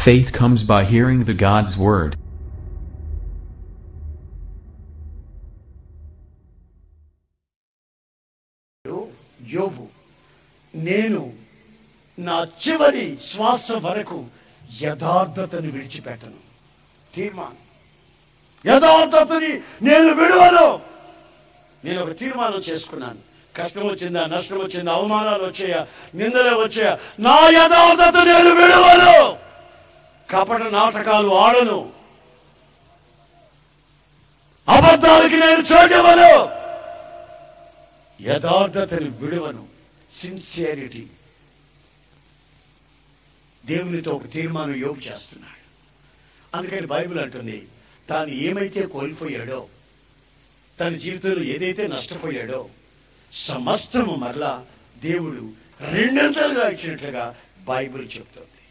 Faith comes by hearing the God's Word. యోబు నేను నా చివరి శ్వాస వరకు యథార్థతను విడిచిపెట్టను తీర్మానం యథార్థతని నేను విడువను నేను ఒక తీర్మానం చేసుకున్నాను కష్టం వచ్చిందా నష్టం వచ్చిందా అవమానాలు వచ్చాయా నిందలు వచ్చాయా నా యథార్థత నేను విడువను కపట నాటకాలు ఆడను అబద్ధాలకి నేను చోటివ్వను యథార్థతను విడువను సిన్సియారిటీ దేవునితో ఒక తీర్మానం యోగు చేస్తున్నాడు అందుకని బైబిల్ అంటుంది తాను ఏమైతే కోల్పోయాడో తన జీవితంలో ఏదైతే నష్టపోయాడో సమస్తము మరలా దేవుడు రెండంతలుగా ఇచ్చినట్లుగా బైబిల్ చెప్తుంది